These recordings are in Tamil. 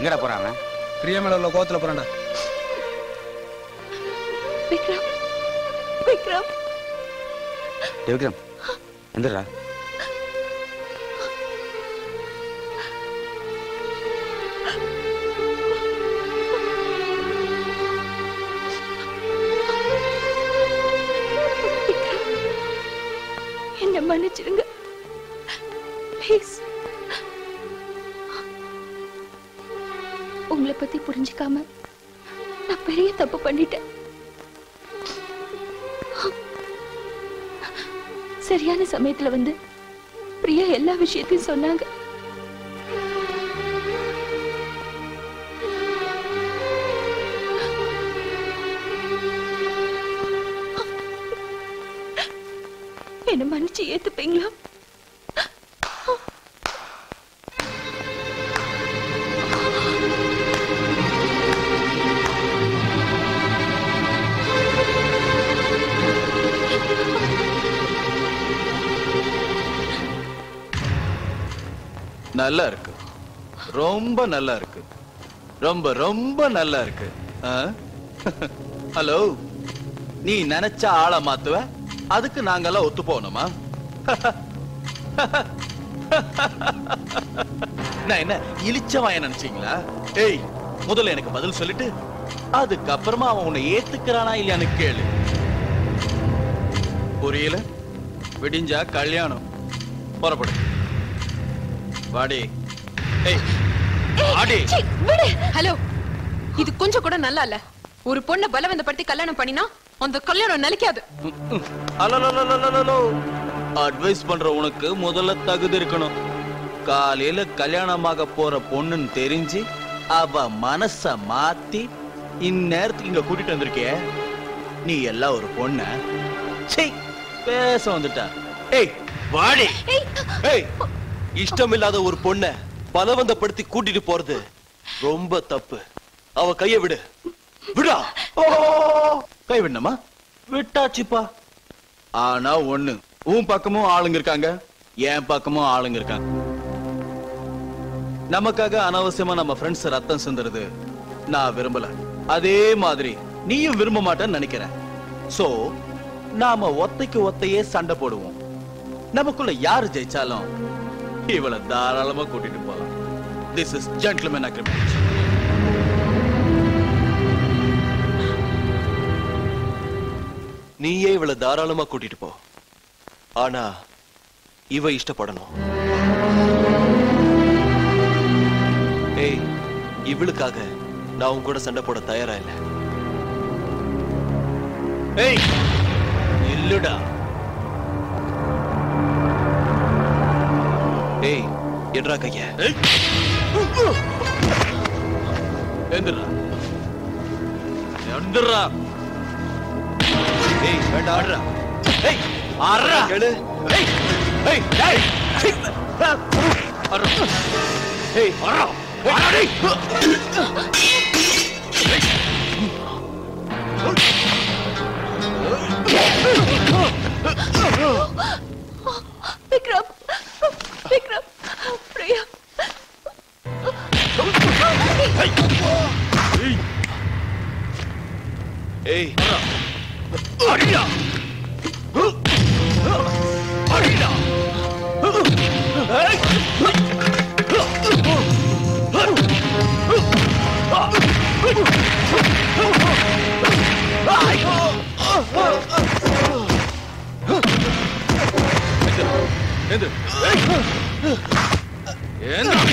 எங்கடா போறான் அவன் பிரியா மேல உள்ள கோவத்துல போறான்டா விக்ரம் விக்ரம் டேய் விக்ரம் எந்திரா என்ன மன்னிச்சிடுங்க ப்ளீஸ் உங்களை பத்தி புரிஞ்சுக்காம நான் பெரிய தப்பு பண்ணிட்டேன் சரியான சமயத்துல வந்து பிரியா எல்லா விஷயத்தையும் சொன்னாங்க என்ன மன்னிச்சு ஏத்துப்பீங்களா நல்லா இருக்கு ரொம்ப நல்லா இருக்கு ரொம்ப ரொம்ப நல்லா இருக்கு ஆ? ஹலோ நீ நினைச்ச ஆளை மாத்துவ அதுக்கு நாங்கெல்லாம் ஒத்து போகணுமா நான் என்ன இழிச்சவாய நினைச்சீங்களா ஏய் முதல்ல எனக்கு பதில் சொல்லிட்டு அதுக்கப்புறமா அவன் உன்னை ஏத்துக்கிறானா இல்லையான்னு கேளு புரியல விடிஞ்சா கல்யாணம் புறப்படு வாடி ஏய் வாடி ஹலோ இது கொஞ்சம் கூட நல்லா இல்ல ஒரு பொண்ணை பலவந்தப்படுத்தி கல்யாணம் பண்ணினா அந்த கல்யாணம் நிலைக்காது அலலலலலலலோ. அட்வைஸ் பண்ற உனக்கு முதல்ல தகுதி இருக்கணும் காலையில கல்யாணமாக போற பொண்ணுன்னு தெரிஞ்சு அவ மனச மாத்தி இந்நேரத்துக்கு இங்க கூட்டிட்டு வந்திருக்கிய நீ எல்லாம் ஒரு பொண்ண சீ பேச வந்துட்டா ஏய் வாடி ஏய் இஷ்டமில்லாத ஒரு பொண்ண பலவந்தப்படுத்தி கூட்டிட்டு போறது ரொம்ப தப்பு அவ கைய விடு விடா ஓ கை விடணுமா விட்டாச்சுப்பா ஆனா ஒண்ணு உன் பக்கமும் ஆளுங்க இருக்காங்க என் பக்கமும் ஆளுங்க இருக்காங்க நமக்காக அனாவசியமா நம்ம ஃப்ரெண்ட்ஸ் ரத்தம் சிந்துறது நான் விரும்பல அதே மாதிரி நீயும் விரும்ப மாட்டேன்னு நினைக்கிறேன் சோ நாம ஒத்தைக்கு ஒத்தையே சண்டை போடுவோம் நமக்குள்ள யாரு ஜெயிச்சாலும் இவளை தாராளமா கூட்டிட்டு போலாம் திஸ் இஸ் ஜென்டில்மேன் அக்ரிமெண்ட் நீயே இவளை தாராளமா கூட்டிட்டு போ ஆனா இவ இஷ்டப்படணும் ஏய் இவளுக்காக நான் உன் கூட சண்டை போட தயாரா இல்ல ஏய் இல்லுடா ஏய் எட்ரா கைய எந்திரா எந்திரா ஏய் வேண்டாம் ஆடுறா ஏய் ஆடுறா கேளு ஏய் ஏய் ஏய் சீ. ஆடுறா ஏய் ஆடுறா ஆடுறா டேய். விக்ரம் விக்ரம் பிரியா ஏய் அடிடா அடிடா ஏய் எந்திரு எந்திரு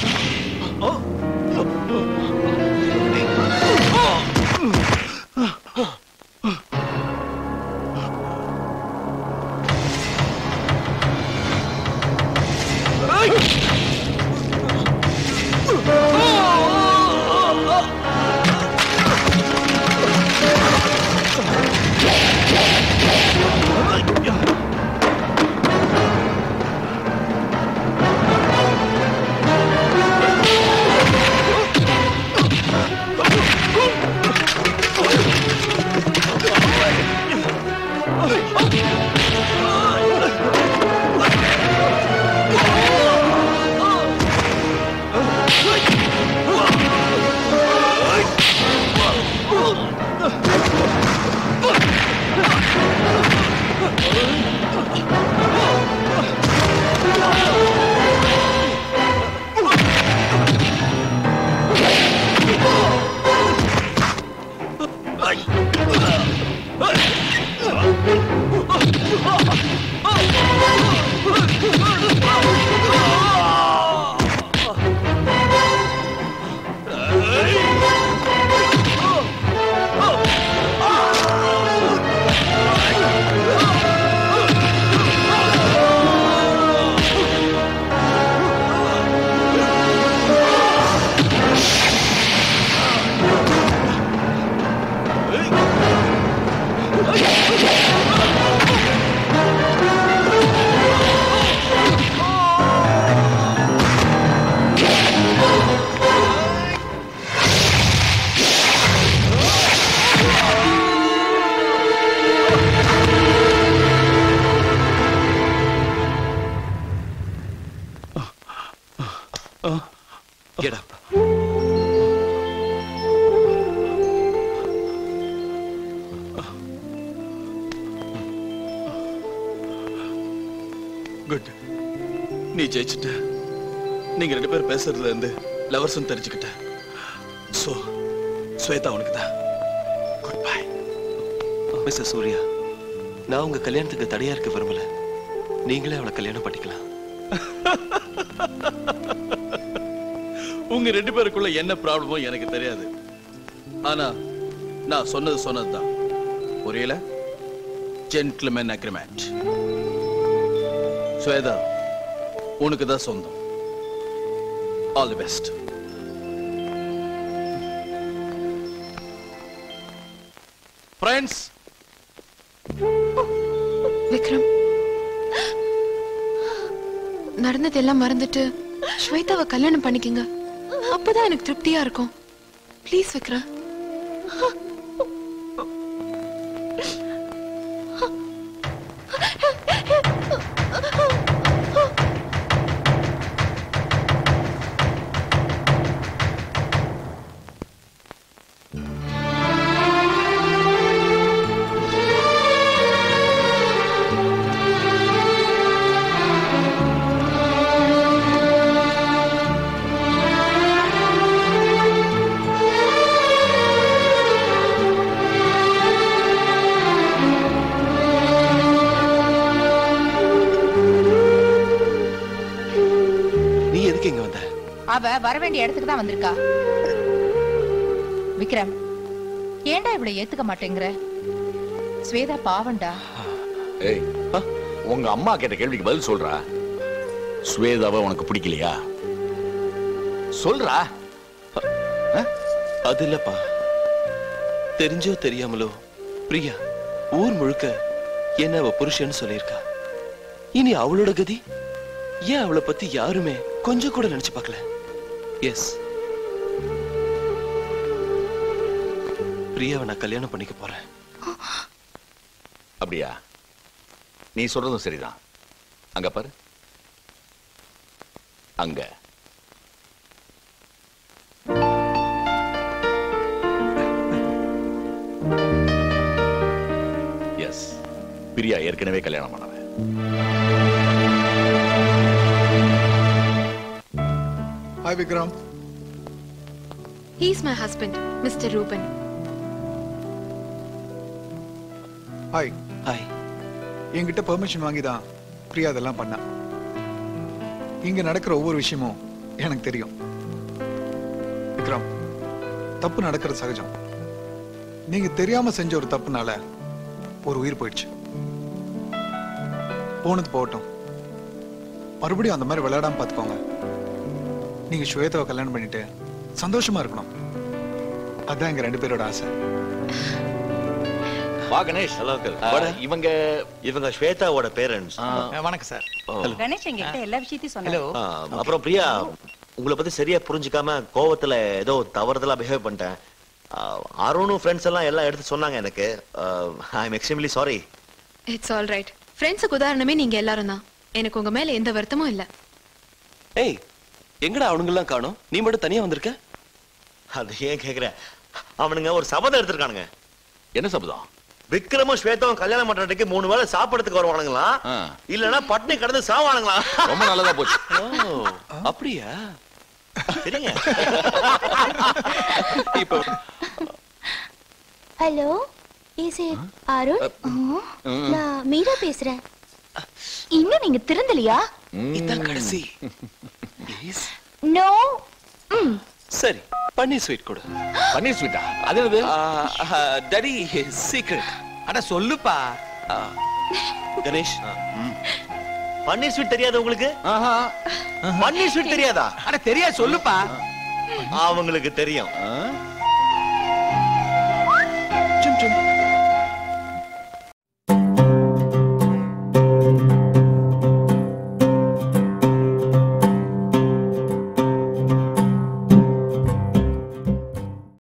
ஏய் Get up. குட் நீ ஜெயிச்சிட்ட நீங்க ரெண்டு பேரும் பேசுறதுல இருந்து லவர்ஸ் தெரிஞ்சுக்கிட்ட சோ ஸ்வேதா உனக்கு தான் குட் பை மிஸ்டர் சூர்யா நான் உங்க கல்யாணத்துக்கு தடையா இருக்க விரும்பல நீங்களே அவளை கல்யாணம் பண்ணிக்கலாம் உங்க ரெண்டு பேருக்குள்ள என்ன ப்ராப்ளமோ எனக்கு தெரியாது ஆனா நான் சொன்னது சொன்னதுதான் புரியல ஜென்டில்மேன் அக்ரிமெண்ட் ஸ்வேதா உனக்கு தான் சொந்தம் all the best friends Vikram நடந்ததெல்லாம் மறந்துட்டு ஸ்வேதாவை கல்யாணம் பண்ணிக்கங்க அப்பதான் எனக்கு திருப்தியா இருக்கும் ப்ளீஸ் விக்ரம் நீ எதுக்கு இங்க வந்த அவ வர வேண்டிய இடத்துக்கு தான் வந்திருக்கா விக்ரம் ஏன்டா இவளை ஏத்துக்க மாட்டேங்கிற ஸ்வேதா பாவண்டா ஏய் உங்க அம்மா கேட்ட கேள்விக்கு பதில் சொல்றா ஸ்வேதாவை உனக்கு பிடிக்கலையா சொல்றா அது இல்லப்பா தெரிஞ்சோ தெரியாமலோ பிரியா ஊர் முழுக்க என்ன அவ புருஷன்னு சொல்லியிருக்கா இனி அவளோட கதி ஏன் அவளை பத்தி யாருமே கொஞ்சம் கூட நினைச்சு பார்க்கல எஸ் பிரியாவை நான் கல்யாணம் பண்ணிக்க போறேன் அப்படியா நீ சொல்றதும் சரிதான் அங்க பாரு அங்க எஸ் பிரியா ஏற்கனவே கல்யாணம் பண்ணவன் hi Vikram he's my husband mister Ruban hi hi என்கிட்ட பெர்மிஷன் வாங்கி தான் பிரியா அதெல்லாம் பண்ணா இங்க நடக்கிற ஒவ்வொரு விஷயமும் எனக்கு தெரியும் விக்ரம் தப்பு நடக்கிறது சகஜம் நீங்க தெரியாம செஞ்ச ஒரு தப்புனால ஒரு உயிர் போயிடுச்சு போனது போகட்டும் மறுபடியும் அந்த மாதிரி விளையாடாம பார்த்துக்கோங்க நீங்க ஸ்வேதாவை கல்யாணம் பண்ணிட்டு சந்தோஷமா இருக்கணும் அதான் எங்க ரெண்டு பேரோட ஆசை வா கணேஷ் ஹலோ அங்கிள் வாடா. இவங்க இவங்க ஸ்வேதாவோட பேரண்ட்ஸ் வணக்கம் சார் கணேஷ் எங்கிட்ட எல்லா விஷயத்தையும் சொன்ன அப்புறம் பிரியா உங்களை பத்தி சரியா புரிஞ்சுக்காம கோவத்துல ஏதோ தவறுதலா பிஹேவ் பண்ணிட்டேன் ஆஹ், அருணும் ஃப்ரெண்ட்ஸ் எல்லாம் எல்லாம் எடுத்து சொன்னாங்க எனக்கு I am extremely sorry it's all right ஃப்ரெண்ட்ஸுக்கு உதாரணமே நீங்க எல்லாரும் தான் எனக்கு உங்க மேல எந்த வருத்தமும் இல்ல ஏய் எங்கடா அவனுங்கெல்லாம் காணோம் நீ மட்டும் தனியா வந்திருக்க அது ஏன் கேக்குற அவனுங்க ஒரு சபதம் எடுத்திருக்கானுங்க என்ன சபதம் விக்ரமும் ஸ்வேதாவும் கல்யாணம் பண்றதுக்கு மூணு வேளை சாப்பிடறதுக்கு வருவானுங்களா ஆ. இல்லனா பட்னி கடந்து சாவானுங்களா ரொம்ப நல்லதா போச்சு ஓ அப்படியா சரிங்க இப்போ ஹலோ இஸ் இட் அருண் நான் மீரா பேசுறேன் இன்னும் நீங்க திறந்தலையா இதான் கடைசி ப்ளீஸ் நோ சரி பன்னீர் ஸ்வீட் கொடு பன்னீர் ஸ்வீட்டா அது என்னது டடி சீக்ரெட் அட சொல்லுப்பா கணேஷ் பன்னீர் ஸ்வீட் தெரியாது உங்களுக்கு ஆஹா பன்னீர் ஸ்வீட் தெரியாதா அட தெரியா சொல்லுப்பா அவங்களுக்கு தெரியும் ஆ?